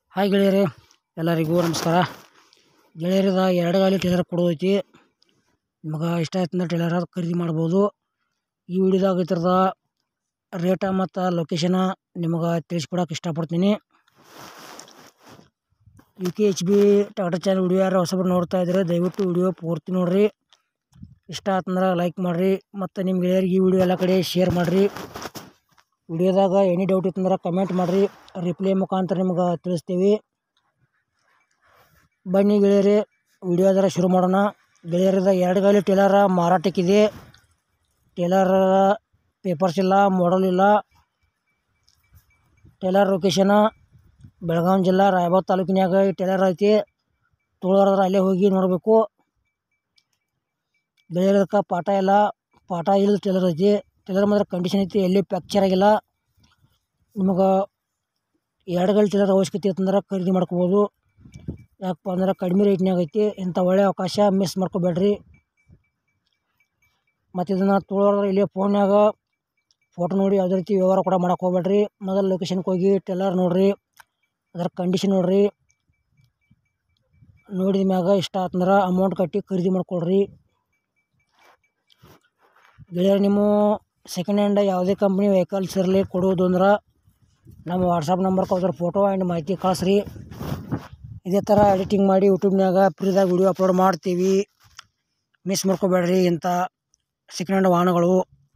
hi ಗೆಳೆಯರೇ ಎಲ್ಲರಿಗೂ ನಮಸ್ಕಾರ ಗೆಳೆಯರದ ಎರಡು ಗಾಲಿ ಟೇಲರ್ ಕೊಡೋದೈತಿ ನಿಮಗೆ ಇಷ್ಟ ಆಯ್ತಂದ್ರೆ ಟೇಲರ್ ಖರೀದಿ ಮಾಡ್ಬೋದು ಈ ವಿಡಿಯೋದಾಗ ಇದ್ರದ ರೇಟ ಮತ್ತು ಲೊಕೇಶನ ನಿಮಗೆ ತಿಳಿಸ್ಕೊಡಕ್ಕೆ ಇಷ್ಟಪಡ್ತೀನಿ U K H B Tata channel video ಯಾರು ಹೊಸಬ್ರು ನೋಡ್ತಾ ಇದ್ದಾರೆ ದಯವಿಟ್ಟು ವಿಡಿಯೋ ಪೂರ್ತಿ ನೋಡಿರಿ ಇಷ್ಟ ಆತಂದ್ರೆ ಲೈಕ್ ಮಾಡಿರಿ ಮತ್ತು ನಿಮ್ಮ ಗೆಳೆಯರಿಗೆ ಈ ವಿಡಿಯೋ ಎಲ್ಲ ಕಡೆ ಶೇರ್ ಮಾಡಿರಿ ವಿಡಿಯೋದಾಗ ಎನಿ ಡೌಟ್ ಇತ್ತಂದ್ರೆ ಕಮೆಂಟ್ ಮಾಡಿರಿ ರಿಪ್ಲೈ ಮುಖಾಂತರ ನಿಮ್ಗೆ ತಿಳಿಸ್ತೀವಿ ಬನ್ನಿ ಗೆಳೆಯರಿ ವಿಡಿಯೋದರ ಶುರು ಮಾಡೋಣ ಗೆಳೆಯರದ ಎರಡು ಗಾಲಿ ಟೇಲರ ಮಾರಾಟಕ್ಕಿದೆ ಟೇಲರ್ ಪೇಪರ್ಸ್ ಇಲ್ಲ ಮಾಡಲ್ ಇಲ್ಲ ಟೇಲರ್ ಲೊಕೇಶನ ಬೆಳಗಾವಿ ಜಿಲ್ಲಾ ರಾಯಬಾಗ್ ತಾಲೂಕಿನಾಗ ಈ ಟೇಲರ್ ಐತಿ ತೊಗೊಳೋರಾದ್ರೆ ಅಲ್ಲೇ ಹೋಗಿ ನೋಡಬೇಕು ಗೆಳೆಯರಕ್ಕೆ ಪಾಠ ಇಲ್ಲ ಪಾಠ ಇಲ್ಲದ ಟೇಲರ್ ಐತಿ ಟೇಲರ್ ಮಾತ್ರ ಕಂಡೀಷನ್ ಐತಿ ಎಲ್ಲಿ ಫ್ಯಾಕ್ಚರ್ ಆಗಿಲ್ಲ ನಿಮಗೆ ಎರಡು ಗಾಲಿ ಟೇಲರ್ ಅವಶ್ಯಕತೆ ಇತ್ತಂದ್ರೆ ಖರೀದಿ ಮಾಡ್ಕೋಬೋದು ಯಾಕಪ್ಪ ಅಂದ್ರೆ ಕಡಿಮೆ ರೇಟ್ನಾಗ ಐತಿ ಇಂಥ ಒಳ್ಳೆಯ ಅವಕಾಶ ಮಿಸ್ ಮಾಡ್ಕೋಬೇಡ್ರಿ ಮತ್ತು ಇದನ್ನು ತೊಗೊಳೋರು ಇಲ್ಲಿ ಫೋನ್ಯಾಗ ಫೋಟೋ ನೋಡಿ ಯಾವುದೇ ರೀತಿ ವ್ಯವಹಾರ ಕೂಡ ಮಾಡಕ್ಕೆ ಹೋಗ್ಬೇಡ್ರಿ ಮೊದಲು ಲೊಕೇಶನ್ಗೆ ಹೋಗಿ ಟೇಲರ್ ನೋಡಿರಿ ಅದರ ಕಂಡೀಷನ್ ನೋಡಿರಿ ನೋಡಿದ ಮ್ಯಾಗ ಇಷ್ಟ ಆತಂದ್ರೆ ಅಮೌಂಟ್ ಕಟ್ಟಿ ಖರೀದಿ ಮಾಡ್ಕೊಳ್ರಿ ಗೆಳೆಯರು ನಿಮ್ಮ ಸೆಕೆಂಡ್ ಹ್ಯಾಂಡ್ ಯಾವುದೇ ಕಂಪ್ನಿ ವೆಹಿಕಲ್ಸ್ ಇರಲಿ ಕೊಡೋದು ಅಂದ್ರೆ ನಮ್ಮ ವಾಟ್ಸಪ್ ನಂಬರ್ಗೆ ಅದ್ರ ಫೋಟೋ ಆ್ಯಂಡ್ ಮಾಹಿತಿ ಕಳಿಸ್ರಿ ಇದೇ ಥರ ಎಡಿಟಿಂಗ್ ಮಾಡಿ ಯೂಟ್ಯೂಬ್ನಾಗ ಫ್ರೀದಾಗ ವಿಡಿಯೋ ಅಪ್ಲೋಡ್ ಮಾಡ್ತೀವಿ ಮಿಸ್ ಮಾಡ್ಕೋಬೇಡ್ರಿ ಇಂಥ ಸೆಕೆಂಡ್ ಹ್ಯಾಂಡ್ ವಾಹನಗಳು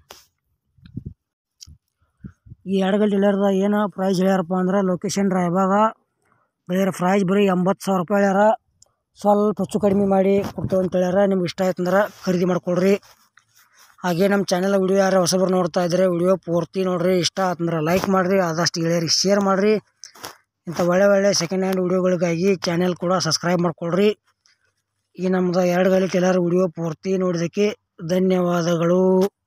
ಈ ಎರಡು ಡೀಲರ್ದ ಏನು ಪ್ರೈಸ್ ಹೇಳ್ಯಾರಪ್ಪ ಅಂದ್ರೆ ಲೊಕೇಶನ್ ರಾಯಬಾಗ ಗೆಳೆಯರ ಪ್ರೈಸ್ ಬರೀ ಎಂಬತ್ತು ಸಾವಿರ ರೂಪಾಯಿ ಹೇಳ್ಯಾರ ಸ್ವಲ್ಪ ಹೆಚ್ಚು ಕಡಿಮೆ ಮಾಡಿ ಕೊಡ್ತೇವೆ ಅಂತ ಹೇಳ್ಯಾರ ನಿಮ್ಗೆ ಇಷ್ಟ ಆಯ್ತು ಅಂದ್ರೆ ಖರೀದಿ ಮಾಡ್ಕೊಳ್ರಿ ಹಾಗೆ ನಮ್ಮ ಚಾನಲ್ ವಿಡಿಯೋ ಯಾರು ಹೊಸಬರು ನೋಡ್ತಾ ಇದ್ದರೆ ವಿಡಿಯೋ ಪೂರ್ತಿ ನೋಡಿರಿ ಇಷ್ಟ ಆತಂದ್ರೆ ಲೈಕ್ ಮಾಡಿರಿ ಆದಷ್ಟು ಗೆಳೆಯರಿಗೆ ಶೇರ್ ಮಾಡಿರಿ ಇಂಥ ಒಳ್ಳೆ ಒಳ್ಳೆ ಸೆಕೆಂಡ್ ಹ್ಯಾಂಡ್ ವಿಡಿಯೋಗಳಿಗಾಗಿ ಚಾನೆಲ್ ಕೂಡ ಸಬ್ಸ್ಕ್ರೈಬ್ ಮಾಡ್ಕೊಳ್ರಿ ಈ ನಮ್ಮದು ಎರಡು ಗಾಲಿ ಟೇಲರ್ ವಿಡಿಯೋ ಪೂರ್ತಿ ನೋಡಿದ್ದಕ್ಕೆ ಧನ್ಯವಾದಗಳು